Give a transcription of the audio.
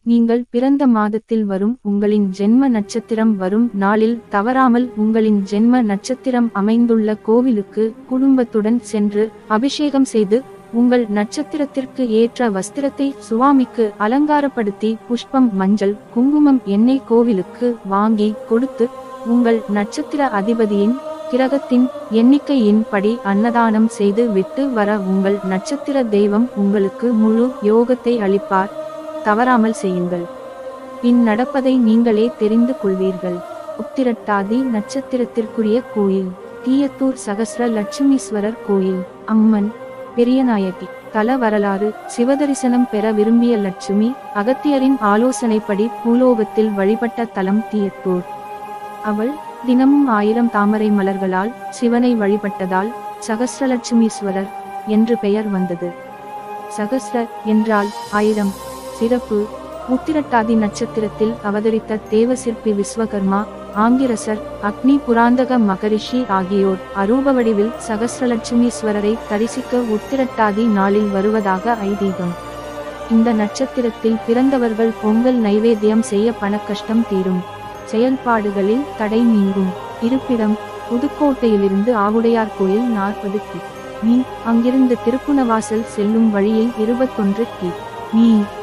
நீங்கள் பிறந்த மாதத்தில் வரும் உங்களின் ஜென்ம நட்சத்திரம் வரும் நாளில் தவறாமல் உங்களின் ஜென்ம நட்சத்திரம் அமைந்துள்ள கோவிலுக்கு குடும்பத்துடன் சென்று அபிஷேகம் செய்து உங்கள் நட்சத்திரத்திற்கு ஏற்ற வஸ்திரத்தை சுவாமிக்கு அலங்காரப்படுத்தி புஷ்பம் மஞ்சள் குங்குமம் எண்ணெய் கோவிலுக்கு வாங்கி கொடுத்து உங்கள் நட்சத்திர அதிபதியின் கிரகத்தின் எண்ணிக்கையின் படி அன்னதானம் செய்து விட்டு வர உங்கள் நட்சத்திர தெய்வம் உங்களுக்கு முழு யோகத்தை அளிப்பார் தவறாமல் செய்யுங்கள் பின் நடப்பதை நீங்களே தெரிந்து கொள்வீர்கள் உத்திரட்டாதி நட்சத்திரத்திற்குரிய கோயில் தீயத்தூர் சகஸ்ர லட்சுமீஸ்வரர் கோயில் அம்மன் பெரியநாயகி தல வரலாறு சிவதரிசனம் பெற விரும்பிய லட்சுமி அகத்தியரின் ஆலோசனைப்படி பூலோகத்தில் வழிபட்ட தலம் தீயத்தூர் அவள் தினமும் ஆயிரம் தாமரை மலர்களால் சிவனை வழிபட்டதால் சகஸ்ரலட்சுமீஸ்வரர் என்று பெயர் வந்தது சகஸ்ர என்றால் ஆயிரம் சிறப்பு உத்திரட்டாதி நட்சத்திரத்தில் அவதரித்த தேவசிற்பி விஸ்வகர்மா ஆங்கிரசர் அக்னி புராந்தக மகரிஷி ஆகியோர் அரூப வடிவில் சகஸ்ரலட்சுமீஸ்வரரை தரிசிக்க உத்திரட்டாதி நாளில் வருவதாக ஐதீகம் இந்த நட்சத்திரத்தில் பிறந்தவர்கள் பொங்கல் நைவேத்தியம் செய்ய பணக்கஷ்டம் தீரும் செயல்பாடுகளில் தடை நீங்கும் இருப்பிடம் புதுக்கோட்டையிலிருந்து ஆவுடையார் கோயில் நாற்பது கி மீ அங்கிருந்து திருப்புணவாசல் செல்லும் வழியில் இருபத்தொன்று கி மீ